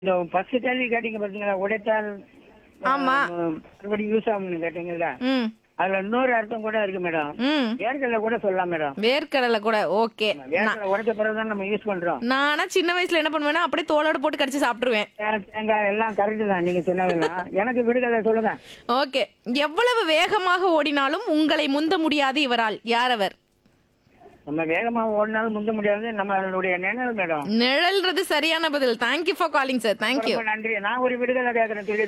இந்த ஃபர்ஸ்ட் கேள்வி கேட்டீங்க பாத்தீங்களா உடைத்தால் ஆமா. அஹ், மறுபடியும் யூஸ் ஆகும்னு கேட்டீங்கல்ல ம் அதுல இன்னொரு அர்த்தம் கூட இருக்கு மேடம் ம் வேர்க்கடலை கூட சொல்லலாம் மேடம் வேர்க்கடலை கூட ஓகே வேர்க்கடலை உடைச்ச பிறகுதான் நம்ம யூஸ் பண்றோம் நானா சின்ன வயசுல என்ன பண்ணுவேன்னா அப்படியே தோலோட போட்டு கடிச்சு சாப்பிட்டுருவேன் தேங்காய், தேங்காய் எல்லாம் கரெக்ட் தான் நீங்க சொன்னதெல்லாம் எனக்கு விடுதலை சொல்லுங்க ஓகே எவ்வளவு வேகமாக ஓடினாலும் உங்களை முந்த முடியாது இவரால் யார் அவர் நம்ம வேகமா ஓடினாலும் முந்த முடியாது நம்மளுடைய நினைவு மேடம் நிழல்றது சரியான பதில் thank you for calling sir thank you ரொம்ப நன்றி நான் ஒரு விடுதலை கேட்கறேன் சொல்லி